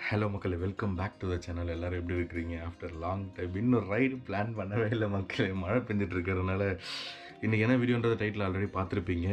hello மக்களே welcome back to the channel எல்லோரும் எப்படி இருக்கிறீங்க ஆஃப்டர் லாங் டைம் இன்னும் ரைடு பிளான் பண்ணவே இல்லை மக்களே மழை பெஞ்சிட்டு இருக்கிறதுனால இன்றைக்கி என்ன வீடியோன்றது டைட்டில் ஆல்ரெடி பார்த்துருப்பீங்க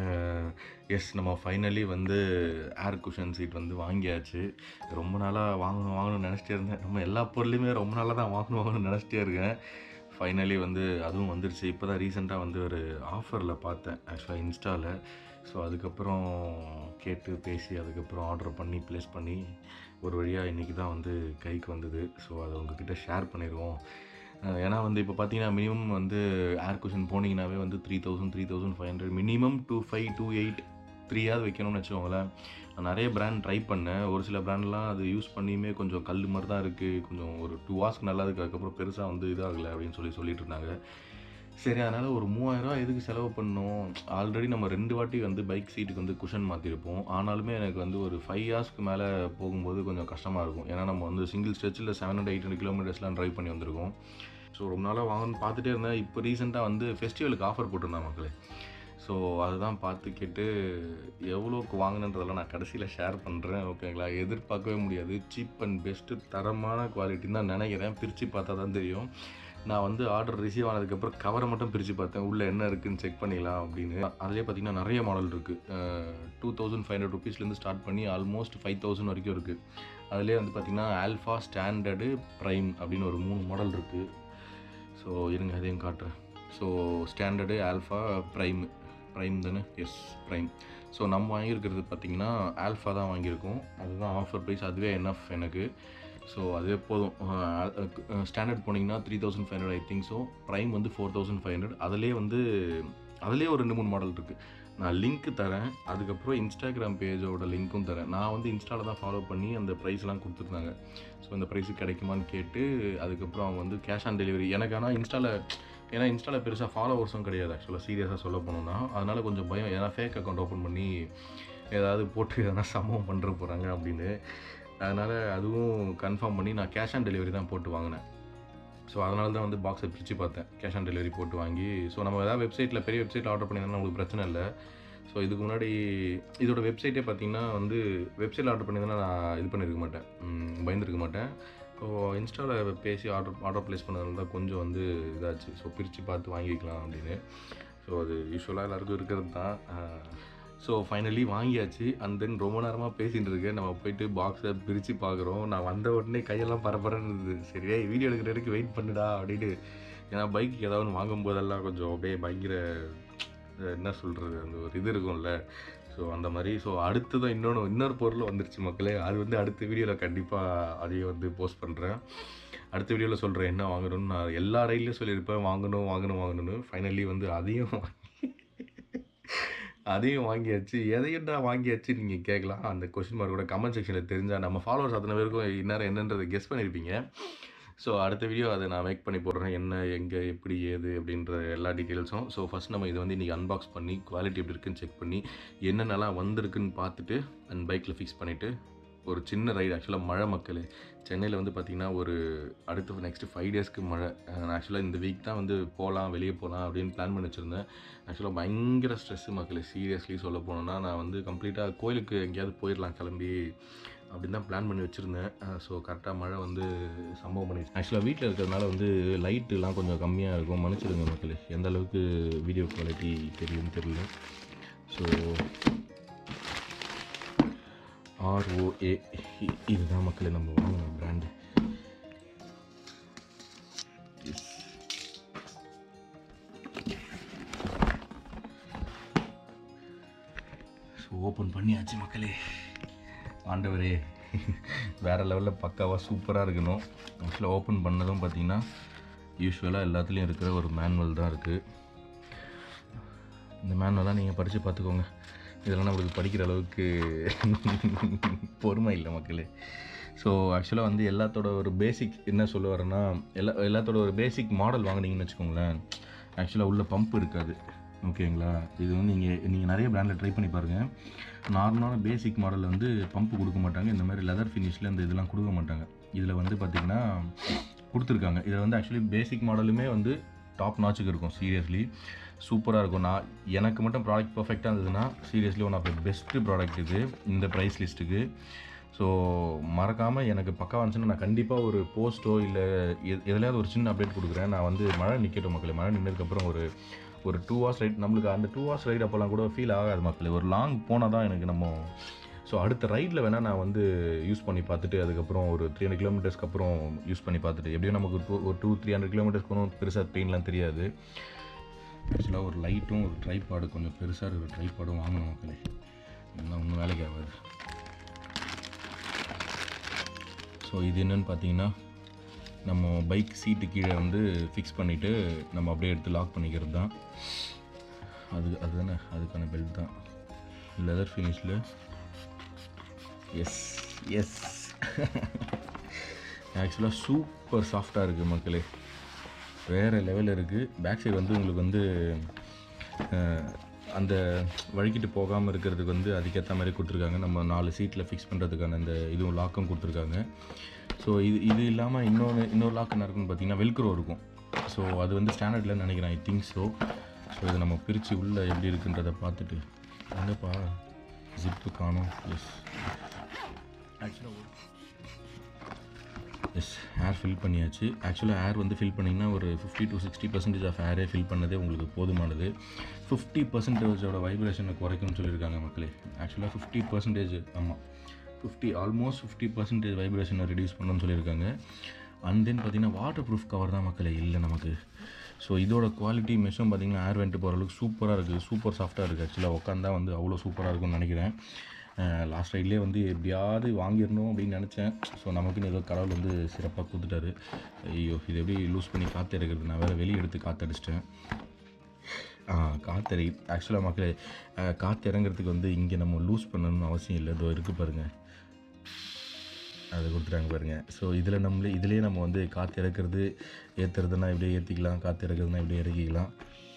எஸ் நம்ம ஃபைனலி வந்து ஏர் குஷன் சீட் வந்து வாங்கியாச்சு ரொம்ப நாளாக வாங்கணும் வாங்கணும்னு நினச்சிட்டே இருந்தேன் நம்ம எல்லா பொருளையுமே ரொம்ப நாளாக தான் வாங்கணும் வாங்கணும்னு நினச்சிட்டே இருக்கேன் ஃபைனலி வந்து அதுவும் வந்துருச்சு இப்போ தான் ரீசெண்டாக வந்து ஒரு ஆஃபரில் பார்த்தேன் ஆக்சுவலாக இன்ஸ்டாவில் ஸோ அதுக்கப்புறம் கேட்டு பேசி அதுக்கப்புறம் ஆர்டர் பண்ணி ப்ளேஸ் பண்ணி ஒரு வழியாக இன்றைக்கி தான் வந்து கைக்கு வந்தது ஸோ அதை உங்ககிட்ட ஷேர் பண்ணிடுவோம் அஹ் ஏன்னா வந்து இப்போ பார்த்தீங்கன்னா மினிமம் வந்து ஏர் குஷன் போனீங்கன்னாவே வந்து three thousand three thousand five hundred minimum two five two eight த்ரீயாவது வைக்கணும்னு வச்சுக்கோங்களேன் நான் நிறைய பிராண்ட் ட்ரை பண்ணேன் ஒரு சில பிராண்ட்லாம் அது யூஸ் பண்ணியுமே கொஞ்சம் கல் மாதிரி தான் இருக்குது கொஞ்சம் ஒரு டூ ஹவர்ஸ்க்கு நல்லா இருக்குது அதுக்கப்புறம் பெருசாக வந்து இதாகலை அப்படின்னு சொல்லி சொல்லிட்டு இருந்தாங்க சரி அதனால் ஒரு மூவாயிரரூவா எதுக்கு செலவு பண்ணணும் ஆல்ரெடி நம்ம ரெண்டு வாட்டி வந்து பைக் சீட்டுக்கு வந்து குஷன் மாற்றிருப்போம் ஆனாலுமே எனக்கு வந்து ஒரு ஃபைவ் ஹவர்ஸ்க்கு மேலே போகும்போது கொஞ்சம் கஷ்டமாக இருக்கும் ஏன்னா நம்ம வந்து சிங்கிள் ஸ்ட்ரெச்சில் செவன் ஹண்ட்ரட் எயிட் ஹண்ட்ரட் கிலோமீட்டர்ஸ்லாம் ட்ரைவ் பண்ணி வந்திருக்கோம் ஸோ ரொம்ப நாளாக வாங்கணும்னு பார்த்துட்டே இருந்தேன் இப்போ ரீசெண்டாக வந்து ஃபெஸ்டிவலுக்கு ஆஃபர் போட்டிருந்தேன் மக்களே ஸோ அதுதான் பார்த்து கேட்டு எவ்வளோக்கு வாங்கினன்றதெல்லாம் நான் கடைசியில் ஷேர் பண்ணுறேன் ஓகேங்களா எதிர்பார்க்கவே முடியாது சீப் அண்ட் பெஸ்ட்டு தரமான குவாலிட்டின்னு தான் நினைக்கிறேன் பிரித்து பார்த்தா தான் தெரியும் நான் வந்து ஆர்டர் ரிசீவ் ஆனதுக்கப்புறம் கவரை மட்டும் பிரித்து பார்த்தேன் உள்ளே என்ன இருக்குன்னு செக் பண்ணிடலாம் அப்படின்னு அதிலே பார்த்தீங்கன்னா நிறைய மாடல் இருக்குது டூ தௌசண்ட் ஃபைவ் ஹண்ட்ரட் ருபீஸ்லேருந்து ஸ்டார்ட் பண்ணி ஆல்மோஸ்ட் ஃபைவ் தௌசண்ட் வரைக்கும் இருக்குது அதிலே வந்து பார்த்திங்கன்னா ஆல்ஃபா ஸ்டாண்டர்டு ப்ரைம் அப்படின்னு ஒரு மூணு மாடல் இருக்குது ஸோ இருங்க அதையும் காட்டுறேன் so standard alpha prime prime தானே எஸ் ப்ரைம் ஸோ நம்ம வாங்கியிருக்கிறது பார்த்திங்கன்னா ஆல்ஃபா தான் வாங்கியிருக்கோம் அதுதான் ஆஃபர் ப்ரைஸ் அதுவே என்னஃப் எனக்கு ஸோ அதுவே போதும் ஸ்டாண்டர்ட் போனீங்கன்னா three thousand five hundred I think so prime வந்து ஃபோர் தௌசண்ட் ஃபைவ் ஹண்ட்ரட் அதிலே வந்து அதிலே ஒரு ரெண்டு மூணு மாடல் இருக்குது நான் லிங்க் தரேன் அதுக்கப்புறம் இன்ஸ்டாகிராம் பேஜோட லிங்க்கும் தரேன் நான் வந்து இன்ஸ்டாவில் தான் ஃபாலோ பண்ணி அந்த ப்ரைஸ்லாம் கொடுத்துருந்தாங்க ஸோ இந்த ப்ரைஸுக்கு கிடைக்குமான்னு கேட்டு அதுக்கப்புறம் அவங்க வந்து கேஷ் ஆன் டெலிவரி எனக்கு ஆனால் இன்ஸ்டாவில் ஏன்னா இன்ஸ்டாவில் பெருசாக ஃபாலோவர்ஸும் கிடையாது ஆக்சுவலாக சீரியஸாக சொல்ல போனோம்னா அதனால் கொஞ்சம் பயம் ஏன்னா ஃபேக் அக்கௌண்ட் ஓப்பன் பண்ணி ஏதாவது போட்டு எதனா சம்பவம் பண்ணுற போகிறாங்க அப்படின்னு அதனால் அதுவும் கன்ஃபார்ம் பண்ணி நான் கேஷ் ஆன் டெலிவரி தான் போட்டு வாங்கினேன் ஸோ அதனால தான் வந்து பாக்ஸை பிரித்து பார்த்தேன் கேஷ் ஆன் டெலிவரி போட்டு வாங்கி ஸோ நம்ம ஏதாவது வெப்சைட்டில் பெரிய வெப்சைட்டில் ஆர்டர் பண்ணியிருந்தா நமக்கு பிரச்சனை இல்லை ஸோ இதுக்கு முன்னாடி இதோட வெப்சைட்டே பார்த்தீங்கன்னா வந்து வெப்சைட்டில் ஆர்டர் பண்ணியிருந்தா நான் இது பண்ணியிருக்க மாட்டேன் ம், பயந்துருக்க மாட்டேன் ஸோ இன்ஸ்டாவில் பேசி ஆர்டர் ஆர்டர் ப்ளேஸ் பண்ணதுனால தான் கொஞ்சம் வந்து இதாச்சு ஸோ பிரித்து பார்த்து வாங்கிக்கலாம் அப்படின்னு ஸோ அது யூஸ்வலாக எல்லாருக்கும் இருக்கிறது தான் ஸோ ஃபைனலி வாங்கியாச்சு அண்ட் தென் ரொம்ப நேரமாக பேசிகிட்டு இருக்கேன் நம்ம போயிட்டு பாக்ஸை பிரித்து பார்க்குறோம் நான் வந்த உடனே கையெல்லாம் பரபரன்னு இருந்தது சரியா வீடியோ எடுக்கிற வரைக்கும் வெயிட் பண்ணுடா அப்படின்னு ஏன்னா பைக் ஏதாவது ஒன்று வாங்கும் போதெல்லாம் கொஞ்சம் அப்படியே பயங்கர அஹ், என்ன சொல்கிறது அந்த ஒரு இது இருக்கும்ல ஸோ அந்த மாதிரி ஸோ அடுத்ததான் இன்னொன்று இன்னொரு பொருள் வந்துருச்சு மக்களே அது வந்து அடுத்த வீடியோவில் கண்டிப்பாக அதையும் வந்து போஸ்ட் பண்ணுறேன் அடுத்த வீடியோவில் சொல்கிறேன் என்ன வாங்கணும்னு நான் எல்லா ரைட்லேயும் சொல்லியிருப்பேன் வாங்கணும் வாங்கணும் வாங்கணும்னு ஃபைனலி வந்து அதையும் அதையும் வாங்கியாச்சு எதையும் நான் வாங்கியாச்சு நீங்கள் கேட்கலாம் அந்த கொஷின் மார்க்கோட கமெண்ட் செக்ஷனில் தெரிஞ்சால் நம்ம ஃபாலோவர்ஸ் அத்தனை பேருக்கும் இந்நேரம் என்னன்றதை கெஸ் பண்ணியிருப்பீங்க ஸோ அடுத்த வீடியோ அதை நான் மேக் பண்ணி போடுறேன் என்ன எங்கே எப்படி ஏது அப்படின்ற எல்லா டீட்டெயில்ஸும் ஸோ ஃபஸ்ட் நம்ம இதை வந்து இன்றைக்கி அன்பாக்ஸ் பண்ணி குவாலிட்டி எப்படி இருக்குன்னு செக் பண்ணி என்னென்னலாம் வந்திருக்குன்னு பார்த்துட்டு அந்த பைக்கில் ஃபிக்ஸ் பண்ணிவிட்டு ஒரு சின்ன ரைடு ஆக்சுவலாக மழை மக்கள் சென்னையில் வந்து பார்த்திங்கன்னா ஒரு அடுத்த நெக்ஸ்ட்டு ஃபைவ் டேஸ்க்கு மழை நான் ஆக்சுவலாக இந்த வீக் தான் வந்து போகலாம் வெளியே போகலாம் அப்படின்னு பிளான் பண்ணி வச்சுருந்தேன் ஆக்சுவலாக பயங்கர ஸ்ட்ரெஸ்ஸு மக்கள் சீரியஸ்லி சொல்ல போனோன்னா நான் வந்து கம்ப்ளீட்டாக கோயிலுக்கு எங்கேயாவது போயிடலாம் கிளம்பி அப்படின்னு தான் பிளான் பண்ணி வச்சுருந்தேன் ஸோ கரெக்டாக மழை வந்து சம்பவம் பண்ணி ஆக்சுவலாக வீட்டில் இருக்கிறதுனால வந்து லைட்டுலாம் கொஞ்சம் கம்மியாக இருக்கும் மன்னிச்சிடுங்க மக்களே எந்த அளவுக்கு வீடியோ குவாலிட்டி தெரியும்னு தெரியல ஸோ ஆர்ஓஏ இதுதான் மக்களே நம்ம வாங்கின பிராண்டு ஸோ ஓப்பன் பண்ணியாச்சு மக்களே ஆண்டவரே வேறு லெவலில் பக்காவாக சூப்பராக இருக்கணும் ஆக்சுவலாக ஓப்பன் பண்ணதும் பார்த்தீங்கன்னா யூஸ்வலாக எல்லாத்துலேயும் இருக்கிற ஒரு மேனுவல் தான் இருக்குது இந்த மேனுவலாம் நீங்கள் படித்து பார்த்துக்கோங்க இதெல்லாம் நம்மளுக்கு படிக்கிற அளவுக்கு பொறுமை இல்லை மக்களே ஸோ ஆக்சுவலாக வந்து எல்லாத்தோட ஒரு பேசிக் என்ன சொல்ல வரேன்னா எல்லா எல்லாத்தோட ஒரு பேசிக் மாடல் வாங்குனீங்கன்னு வச்சுக்கோங்களேன் ஆக்சுவலாக உள்ள பம்ப் இருக்காது ஓகேங்களா இது வந்து நீங்கள் நீங்கள் நிறைய பிராண்டில் ட்ரை பண்ணி பாருங்கள் நார்மலான பேசிக் மாடலில் வந்து பம்ப் கொடுக்க மாட்டாங்க இந்த மாதிரி லெதர் ஃபினிஷில் இந்த இதெல்லாம் கொடுக்க மாட்டாங்க இதில் வந்து பார்த்திங்கன்னா கொடுத்துருக்காங்க இதில் வந்து ஆக்சுவலி பேசிக் மாடலுமே வந்து டாப் நாச்சுக்கு இருக்கும் சீரியஸ்லி சூப்பராக இருக்கும் நான் எனக்கு மட்டும் ப்ராடக்ட் பர்ஃபெக்டாக இருந்ததுன்னா seriously one of the best product இது இந்த ப்ரைஸ் லிஸ்ட்டுக்கு ஸோ மறக்காமல் எனக்கு பக்கா வந்துச்சுன்னா நான் கண்டிப்பாக ஒரு போஸ்ட்டோ இல்லை எ- எதுலையாவது ஒரு சின்ன அப்டேட் கொடுக்குறேன் நான் வந்து மழை நிற்கட்டும் மக்களே மழை நின்னதுக்கப்புறம் ஒரு ஒரு டூ ஹவர்ஸ் ரைட் நம்மளுக்கு அந்த டூ ஹவர்ஸ் ரைட் அப்போல்லாம் கூட ஃபீல் ஆகாது மக்களே ஒரு லாங் போனால் தான் எனக்கு நம்ம ஸோ அடுத்த ரைடில் வேணால் நான் வந்து யூஸ் பண்ணி பார்த்துட்டு அதுக்கப்புறம் ஒரு த்ரீ ஹண்ட்ரட் கிலோமீட்டர்ஸ்க்கு அப்புறம் யூஸ் பண்ணி பார்த்துட்டு எப்படியும் நமக்கு ஒரு two- ஒரு டூ த்ரீ ஹண்ட்ரட் கிலோமீட்டர்ஸ்க்கு ஒன்றும் பெருசாக பெயின்லாம் தெரியாது ஆக்சுவலாக ஒரு லைட்டும் ஒரு ட்ரைபாடு கொஞ்சம் பெருசாக இருக்கிற ட்ரைபாடும் வாங்கணும் மக்களே இதெல்லாம் ஒன்றும் வேலைக்கு ஆகாது ஸோ இது என்னன்னு பார்த்தீங்கன்னா நம்ம பைக் சீட்டு கீழே வந்து ஃபிக்ஸ் பண்ணிவிட்டு நம்ம அப்படியே எடுத்து லாக் பண்ணிக்கிறது தான் அது அதுதானே அதுக்கான பெல்ட் தான் லெதர் ஃபினிஷில் எஸ் எஸ் ஆக்சுவலாக சூப்பர் சாஃப்டாக இருக்குது மக்களே வேறு லெவலில் இருக்குது பேக் சைடு வந்து உங்களுக்கு வந்து அஹ், அந்த வழுக்கிட்டு போகாமல் இருக்கிறதுக்கு வந்து அதுக்கேற்ற மாதிரி கொடுத்துருக்காங்க நம்ம நாலு சீட்டில் ஃபிக்ஸ் பண்ணுறதுக்கான அந்த இதுவும் லாக்கும் கொடுத்துருக்காங்க ஸோ இது இது இல்லாமல் இன்னொன்று இன்னொரு லாக் என்ன இருக்குன்னு பார்த்தீங்கன்னா வெல்க்ரோ இருக்கும் ஸோ அது வந்து ஸ்டாண்டர்டில் நினைக்கிறேன் ஐ திங்க் ஸோ ஸோ இதை நம்ம பிரித்து உள்ளே எப்படி இருக்குன்றதை பார்த்துட்டு எங்கப்பா ஜிப்பு காணும் எஸ் ஆக்சுவலாக எஸ் ஏர் ஃபில் பண்ணியாச்சு ஆக்சுவலாக ஏர் வந்து ஃபில் பண்ணிங்கன்னா ஒரு fifty to sixty percentage of ஏரே ஃபில் பண்ணதே உங்களுக்கு போதுமானது ஃபிஃப்டி பர்சன்டேஜோட வைப்ரேஷனை குறைக்கும்னு சொல்லியிருக்காங்க மக்களே ஆக்சுவலாக ஃபிஃப்டி பர்சன்டேஜ் ஆமாம் ஃபிஃப்டி ஆல்மோஸ்ட் ஃபிஃப்டி பர்சன்டேஜ் வைப்ரேஷனை ரெடியூஸ் பண்ணணும்னு சொல்லியிருக்காங்க அண்ட் தென் பார்த்தீங்கன்னா வாட்டர் ப்ரூஃப் கவர் தான் மக்களே இல்லை நமக்கு ஸோ இதோட குவாலிட்டி மெஷும் பார்த்தீங்கன்னா ஏர் வெண்ட் போகிற அளவுக்கு சூப்பராக இருக்குது சூப்பர் சாஃப்ட்டாக இருக்குது ஆக்சுவலாக உட்காந்தா வந்து அவ்வளோ சூப்பராக இருக்கும்னு நினைக்கிறேன் லாஸ்ட் ரைட்லேயே வந்து எப்படியாவது வாங்கிடணும் அப்படின்னு நினச்சேன் ஸோ நமக்குன்னு ஏதோ கடவுள் வந்து சிறப்பாக கொடுத்துட்டாரு ஐயோ இது எப்படி லூஸ் பண்ணி காற்று எடுக்கிறது நான் வேறு வெளியே எடுத்து காற்று அடிச்சிட்டேன் காற்று ஆக்சுவலாக மக்களே அஹ், காற்று இறங்குறதுக்கு வந்து இங்கே நம்ம லூஸ் பண்ணணும்னு அவசியம் இல்லை இதோ இருக்குது பாருங்கள் அதை கொடுத்துட்டாங்க பாருங்க ஸோ இதில் நம்மளே இதுலேயே நம்ம வந்து காற்று இறக்குறது ஏற்றுறதுனா இப்படியே ஏற்றிக்கலாம் காற்று இறக்குறதுனா இப்படியே இறக்கிக்கலாம்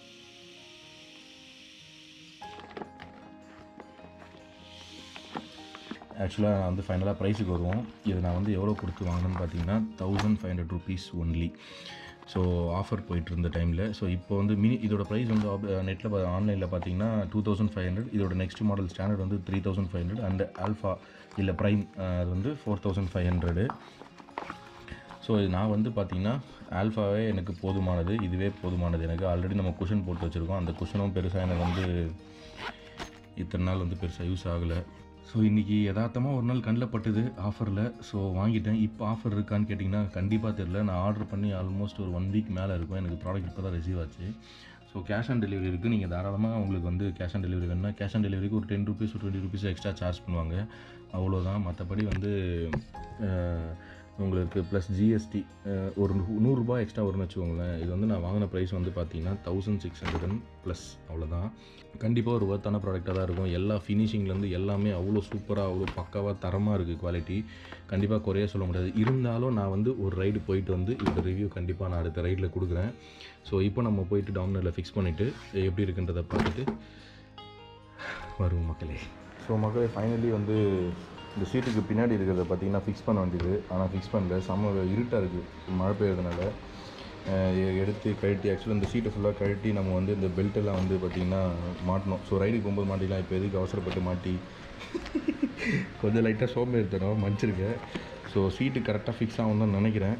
ஆக்சுவலாக நான் வந்து ஃபைனலாக ப்ரைஸுக்கு வருவோம் இது நான் வந்து எவ்வளோ கொடுத்து வாங்கினேன்னு பார்த்தீங்கன்னா thousand five hundred rupees only so offer போயிட்டு இருந்த டைமில் ஸோ இப்போ வந்து மினி இதோட ப்ரைஸ் வந்து நெட்டில் ஆன்லைனில் பார்த்தீங்கன்னா டூ தௌசண்ட் ஃபைவ் ஹண்ட்ரட் இதோட நெக்ஸ்ட் மாடல் ஸ்டாண்டர்ட் வந்து three thousand five hundred and alpha இல்லை ப்ரைம் அது வந்து four thousand five hundred so இது நான் வந்து பார்த்தீங்கன்னா ஆல்ஃபாவே எனக்கு போதுமானது இதுவே போதுமானது எனக்கு ஆல்ரெடி நம்ம குஷன் போட்டு வச்சுருக்கோம் அந்த குஷனும் பெருசாக எனக்கு வந்து இத்தனை நாள் வந்து பெருசாக யூஸ் ஆகலை ஸோ இன்றைக்கி யதார்த்தமாக ஒரு நாள் கண்ணில் பட்டுது ஆஃபரில் ஸோ வாங்கிட்டேன் இப்போ ஆஃபர் இருக்கான்னு கேட்டிங்கன்னா கண்டிப்பாக தெரில நான் ஆர்டர் பண்ணி ஆல்மோஸ்ட் ஒரு ஒன் வீக் மேலே இருக்கும் எனக்கு ப்ராடக்ட் இப்போ தான் ரிசீவ் ஆச்சு ஸோ கேஷ் ஆன் டெலிவரி இருக்குது நீங்கள் தாராளமாக உங்களுக்கு வந்து கேஷ் ஆன் டெலிவரி வேணும்னா கேஷ் ஆன் டெலிவரிக்கு ஒரு டென் ருபீஸ் ஒரு டுவெண்ட்டி ருபீஸ் எக்ஸ்ட்ரா சார்ஜ் பண்ணுவாங்க அவ்வளோதான் மற்றபடி வந்து அஹ், உங்களுக்கு ப்ளஸ் ஜிஎஸ்டி ஒரு நூ- நூறுரூபா எக்ஸ்ட்ரா வரும்னு வச்சுக்கோங்களேன் இது வந்து நான் வாங்கின ப்ரைஸ் வந்து பார்த்தீங்கன்னா thousand six hundred and plus அவ்வளோதான் கண்டிப்பாக ஒரு ஒர்த்தான ப்ராடக்டாக தான் இருக்கும் எல்லா ஃபினிஷிங்லேருந்து எல்லாமே அவ்வளோ சூப்பராக அவ்வளோ பக்காவாக தரமாக இருக்குது குவாலிட்டி கண்டிப்பாக குறைய சொல்ல முடியாது இருந்தாலும் நான் வந்து ஒரு ரைடு போயிட்டு வந்து இதோட ரிவ்யூ கண்டிப்பாக நான் அடுத்த ரைடில் கொடுக்குறேன் ஸோ இப்போ நம்ம போயிட்டு டவுனில் ஃபிக்ஸ் பண்ணிவிட்டு எப்படி இருக்குன்றதை பார்த்துட்டு வருவோம் மக்களே ஸோ மக்களே ஃபைனலி வந்து இந்த சீட்டுக்கு பின்னாடி இருக்கிறத பார்த்தீங்கன்னா ஃபிக்ஸ் பண்ண வேண்டியது ஆனால் ஃபிக்ஸ் பண்ணல செம்ம இருட்டாக இருக்குது மழை பெய்யறதுனால அஹ் எ- எடுத்து கழட்டி ஆக்சுவலாக இந்த சீட்டை ஃபுல்லாக கழட்டி நம்ம வந்து இந்த belt எல்லாம் வந்து பார்த்திங்கன்னா மாட்டணும் ஸோ ரைடுக்கு போகும்போது மாட்டிக்கலாம் இப்போ எதுக்கு அவசரப்பட்டு மாட்டி கொஞ்சம் லைட்டாக சோம்பேறித்தனம் மன்னிச்சிருக்கேன் ஸோ சீட்டு கரெக்டாக ஃபிக்ஸ் ஆகும் தான் நினைக்கிறேன்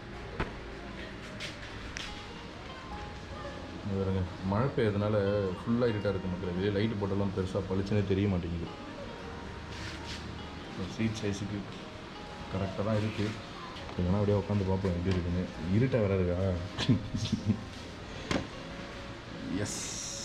இங்க பாருங்க மழை பெய்யறதுனால ஃபுல்லாக இருட்டாக இருக்குது மக்கள் வெளியே லைட்டு போட்டாலும் பெருசாக பளிச்சுன்னே தெரிய மாட்டேங்குது சீட் சைஸுக்கு கரெக்டாக தான் இருக்குது இல்லைனா அப்படியே உட்காந்து பார்ப்போம் எப்படி இருக்குன்னு இருட்டாக வேற இருக்கா எஸ்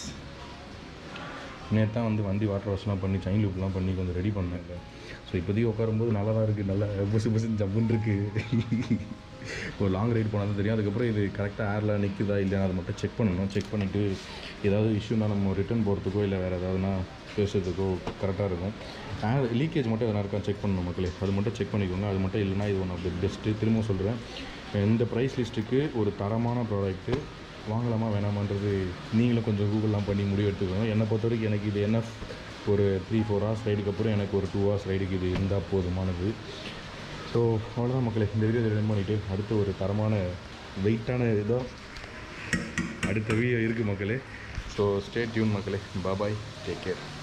நேற்று தான் வந்து வண்டி வாட்டர் வாஷ்லாம் பண்ணி சைன் லூப்லாம் பண்ணி கொஞ்சம் ரெடி பண்ணாங்க ஸோ இப்போதைக்கு உட்காரும்போது நல்லா தான் இருக்குது நல்லா புசு புசு ஜப்புன்னு இருக்குது ஒரு லாங் ரைடு போனால் தான் தெரியும் அதுக்கப்புறம் இது கரெக்டாக ஏரில் நிற்குதா இல்லையா அதை மட்டும் செக் பண்ணணும் செக் பண்ணிவிட்டு ஏதாவது இஷ்யூனா நம்ம ரிட்டர்ன் போகிறதுக்கோ இல்லை வேறு ஏதாவதுனா பேசுறதுக்கோ கரெக்டாக இருக்கும் ஏர் லீக்கேஜ் மட்டும் எதனா இருக்கா செக் பண்ணணும் மக்களே அது மட்டும் செக் பண்ணிக்கோங்க அது மட்டும் இல்லைனா இது ஒன் ஆஃப் த பெஸ்ட்டு திரும்ப சொல்கிறேன் இந்த ப்ரைஸ் லிஸ்ட்டுக்கு ஒரு தரமான ப்ராடக்ட்டு வாங்கலாமா வேணாமான்றது நீங்களும் கொஞ்சம் கூகுள்லாம் பண்ணி முடிவு எடுத்துக்கோங்க என்னை பொறுத்த வரைக்கும் எனக்கு இது என்ன ஒரு த்ரீ ஃபோர் ஹவர்ஸ் ரைடுக்கு அப்புறம் எனக்கு ஒரு டூ ஹவர்ஸ் ரைடுக்கு இது இருந்தால் போதுமானது ஸோ அவ்வளோதான் மக்களே இந்த வீடியோ ரெடி பண்ணிவிட்டு அடுத்து ஒரு தரமான வெயிட்டான இதோ அடுத்த வீடியோ இருக்குது மக்களே ஸோ ஸ்டே டியூன் மக்களே பாபாய் டேக் கேர்